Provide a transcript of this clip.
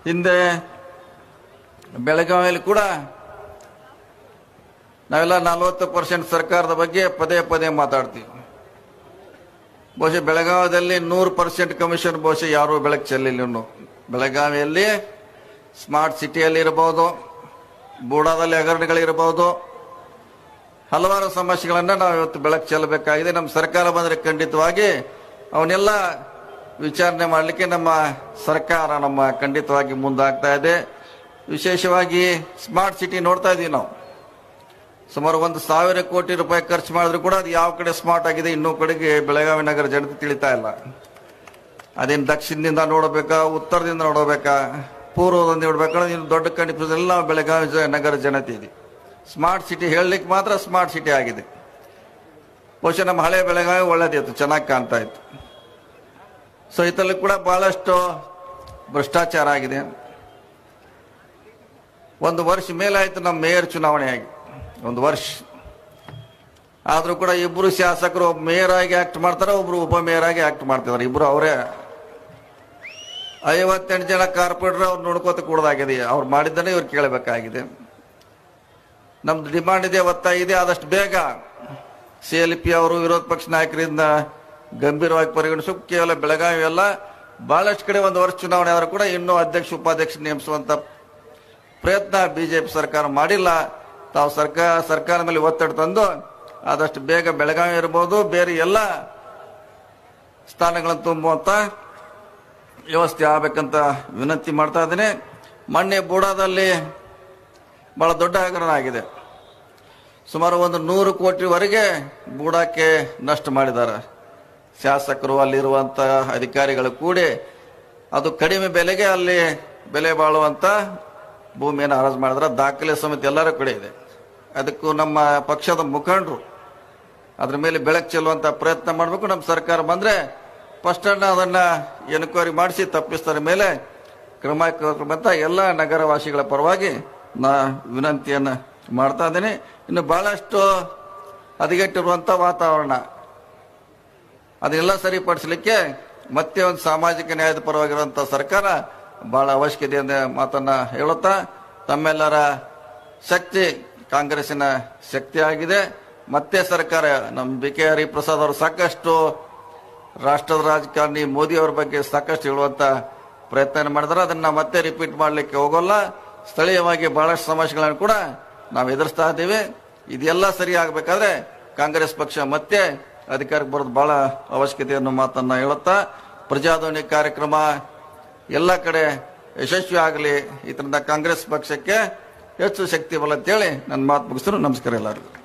ಹಿಂದೆ ಬೆಳಗಾವಿಯಲ್ಲಿ ಕೂಡ ನಾವೆಲ್ಲ ನಲವತ್ತು ಪರ್ಸೆಂಟ್ ಸರ್ಕಾರದ ಬಗ್ಗೆ ಪದೇ ಪದೇ ಮಾತಾಡ್ತೀವಿ ಬಹುಶಃ ಬೆಳಗಾವಿಯಲ್ಲಿ ನೂರು ಪರ್ಸೆಂಟ್ ಕಮಿಷನ್ ಬಹುಶಃ ಯಾರೂ ಬೆಳಕು ಚೆಲ್ಲಿಲ್ಲ ಇನ್ನು ಬೆಳಗಾವಿಯಲ್ಲಿ ಸ್ಮಾರ್ಟ್ ಸಿಟಿಯಲ್ಲಿ ಇರಬಹುದು ಬೂಡಾದಲ್ಲಿ ಹಗರಣಗಳಿರಬಹುದು ಹಲವಾರು ಸಮಸ್ಯೆಗಳನ್ನ ನಾವು ಇವತ್ತು ಬೆಳಕು ಚೆಲ್ಲಬೇಕಾಗಿದೆ ನಮ್ಮ ಸರ್ಕಾರ ಬಂದರೆ ಖಂಡಿತವಾಗಿ ಅವನ್ನೆಲ್ಲ ವಿಚಾರಣೆ ಮಾಡಲಿಕ್ಕೆ ನಮ್ಮ ಸರ್ಕಾರ ನಮ್ಮ ಖಂಡಿತವಾಗಿ ಮುಂದಾಗ್ತಾ ಇದೆ ವಿಶೇಷವಾಗಿ ಸ್ಮಾರ್ಟ್ ಸಿಟಿ ನೋಡ್ತಾ ಇದೀವಿ ನಾವು ಸುಮಾರು ಒಂದು ಸಾವಿರ ಕೋಟಿ ರೂಪಾಯಿ ಖರ್ಚು ಮಾಡಿದ್ರು ಕೂಡ ಅದು ಯಾವ ಕಡೆ ಸ್ಮಾರ್ಟ್ ಆಗಿದೆ ಇನ್ನೂ ಕಡೆಗೆ ಬೆಳಗಾವಿ ನಗರ ಜನತೆ ತಿಳಿತಾ ಇಲ್ಲ ಅದೇನು ದಕ್ಷಿಣದಿಂದ ನೋಡಬೇಕಾ ಉತ್ತರದಿಂದ ನೋಡಬೇಕಾ ಪೂರ್ವದಿಂದ ನೋಡ್ಬೇಕಾ ಇನ್ನು ದೊಡ್ಡ ಕನ್ಫ್ಯೂಸ್ ಎಲ್ಲ ನಾವು ಬೆಳಗಾವಿ ಜ- ನಗರ ಜನತೆ ಇದೆ ಸ್ಮಾರ್ಟ್ ಸಿಟಿ ಹೇಳಲಿಕ್ಕೆ ಮಾತ್ರ ಸ್ಮಾರ್ಟ್ ಸಿಟಿ ಆಗಿದೆ ಬಹುಶಃ ನಮ್ಮ ಹಳೆ ಬೆಳಗಾವಿ ಒಳ್ಳೇದಿತ್ತು ಚೆನ್ನಾಗಿ ಕಾಣ್ತಾ ಇತ್ತು ಸೊ ಇದರಲ್ಲಿ ಕೂಡ ಬಹಳಷ್ಟು ಭ್ರಷ್ಟಾಚಾರ ಆಗಿದೆ ಒಂದು ವರ್ಷ ಮೇಲಾಯ್ತು ನಮ್ಮ ಮೇಯರ್ ಚುನಾವಣೆ ಆಗಿ ಒಂದು ವರ್ಷ ಆದ್ರೂ ಕೂಡ ಇಬ್ರು ಶಾಸಕರು ಒಬ್ಬ ಮೇಯರ್ ಆಗಿ ಆಕ್ಟ್ ಮಾಡ್ತಾರೆ ಒಬ್ರು ಉಪ ಮೇಯರ್ ಆಗಿ ಆಕ್ಟ್ ಮಾಡ್ತಿದ್ದಾರೆ ಇಬ್ರು ಅವರೇ ಐವತ್ತೆಂಟು ಜನ ಕಾರ್ಪೊರೇಟರ್ ಅವ್ರು ನೋಡ್ಕೋತ ಕೂಡದಾಗಿದೆ ಅವ್ರು ಮಾಡಿದ್ದನ್ನೇ ಇವ್ರು ಕೇಳಬೇಕಾಗಿದೆ ನಮ್ದು ಡಿಮಾಂಡ್ ಇದೆ ಒತ್ತಾಯ ಇದೆ ಆದಷ್ಟು ಬೇಗ ಸಿ ಎಲ್ ಪಿ ಅವರು ವಿರೋಧ ಪಕ್ಷ ನಾಯಕರಿಂದ ಗಂಭೀರವಾಗಿ ಪರಿಗಣಿಸು ಕೇವಲ ಬೆಳಗಾವಿ ಅಲ್ಲ ಬಹಳಷ್ಟು ಕಡೆ ಒಂದು ವರ್ಷ ಚುನಾವಣೆ ಆದರೂ ಕೂಡ ಇನ್ನೂ ಅಧ್ಯಕ್ಷ ಉಪಾಧ್ಯಕ್ಷ ನೇಮಿಸುವಂತ ಪ್ರಯತ್ನ ಬಿಜೆಪಿ ಸರ್ಕಾರ ಮಾಡಿಲ್ಲ ತಾವು ಸರ್ಕಾರ ಸರ್ಕಾರ ಮೇಲೆ ಒತ್ತಡ ತಂದು ಆದಷ್ಟು ಬೇಗ ಬೆಳಗಾವಿ ಇರಬಹುದು ಬೇರೆ ಎಲ್ಲ ಸ್ಥಾನಗಳನ್ನು ತುಂಬುವಂತ ವ್ಯವಸ್ಥೆ ಆಗಬೇಕಂತ ವಿನಂತಿ ಮಾಡ್ತಾ ಇದ್ದೀನಿ ಮೊನ್ನೆ ಬೂಡಾದಲ್ಲಿ ಬಹಳ ದೊಡ್ಡ ಹಗರಣ ಆಗಿದೆ ಸುಮಾರು ಒಂದು ನೂರು ಕೋಟಿವರೆಗೆ ಬೂಡಾಕ್ಕೆ ನಷ್ಟ ಮಾಡಿದ್ದಾರೆ ಶಾಸಕರು ಅಲ್ಲಿರುವಂತ ಅಧಿಕಾರಿಗಳು ಕೂಡಿ ಅದು ಕಡಿಮೆ ಬೆಲೆಗೆ ಅಲ್ಲಿ ಬೆಲೆ ಬಾಳುವಂತ ಭೂಮಿಯನ್ನು ಹರಾಜು ಮಾಡಿದ್ರೆ ದಾಖಲೆ ಸಮೇತ ಎಲ್ಲರ ಕಡೆ ಇದೆ ಅದಕ್ಕೂ ನಮ್ಮ ಪಕ್ಷದ ಮುಖಂಡರು ಅದ್ರ ಮೇಲೆ ಬೆಳಕು ಚೆಲ್ಲುವಂತ ಪ್ರಯತ್ನ ಮಾಡಬೇಕು ನಮ್ಮ ಸರ್ಕಾರ ಬಂದ್ರೆ ಫಸ್ಟ್ ಅದನ್ನ ಎನ್ಕ್ವೈರಿ ಮಾಡಿಸಿ ತಪ್ಪಿಸ್ತರ ಮೇಲೆ ಕ್ರಮ ಅಂತ ಎಲ್ಲ ನಗರವಾಸಿಗಳ ಪರವಾಗಿ ನಾ ವಿನಂತಿಯನ್ನ ಮಾಡ್ತಾ ಇದ್ದೀನಿ ಇನ್ನು ಬಹಳಷ್ಟು ಹದಗೆಟ್ಟಿರುವಂತ ವಾತಾವರಣ ಅದನ್ನೆಲ್ಲ ಸರಿಪಡಿಸಲಿಕ್ಕೆ ಮತ್ತೆ ಒಂದು ಸಾಮಾಜಿಕ ನ್ಯಾಯದ ಪರವಾಗಿರುವಂತ ಸರ್ಕಾರ ಬಹಳ ಅವಶ್ಯಕತೆ ಅಂತ ಮಾತನ್ನ ಹೇಳುತ್ತಾ ತಮ್ಮೆಲ್ಲರ ಶಕ್ತಿ ಕಾಂಗ್ರೆಸ್ಸಿನ ಶಕ್ತಿ ಆಗಿದೆ ಮತ್ತೆ ಸರ್ಕಾರ ನಮ್ಮ ಬಿ ಕೆ ಹರಿಪ್ರಸಾದ್ ಅವರು ಸಾಕಷ್ಟು ರಾಷ್ಟ್ರದ ರಾಜಕಾರಣಿ ಮೋದಿ ಅವರ ಬಗ್ಗೆ ಸಾಕಷ್ಟು ಹೇಳುವಂತ ಪ್ರಯತ್ನ ಮಾಡಿದ್ರೆ ಅದನ್ನ ಮತ್ತೆ ರಿಪೀಟ್ ಮಾಡಲಿಕ್ಕೆ ಹೋಗೋಲ್ಲ ಸ್ಥಳೀಯವಾಗಿ ಬಹಳಷ್ಟು ಸಮಸ್ಯೆಗಳನ್ನು ಕೂಡ ನಾವು ಎದುರಿಸ್ತಾ ಇದ್ದೀವಿ ಇದೆಲ್ಲ ಸರಿ ಆಗ್ಬೇಕಾದ್ರೆ ಕಾಂಗ್ರೆಸ್ ಪಕ್ಷ ಮತ್ತೆ ಅಧಿಕಾರಕ್ಕೆ ಬರೋದು ಬಹಳ ಅವಶ್ಯಕತೆ ಅನ್ನೋ ಮಾತನ್ನ ಹೇಳುತ್ತಾ ಪ್ರಜಾಧ್ವನಿ ಕಾರ್ಯಕ್ರಮ ಎಲ್ಲ ಕಡೆ ಯಶಸ್ವಿ ಆಗಲಿ ಇದರಿಂದ ಕಾಂಗ್ರೆಸ್ ಪಕ್ಷಕ್ಕೆ ಹೆಚ್ಚು ಶಕ್ತಿ ಬಲ ಅಂತೇಳಿ ನನ್ನ ಮಾತು ಮುಗಿಸ್ತಾರೆ ನಮಸ್ಕಾರ ಎಲ್ಲರಿಗೂ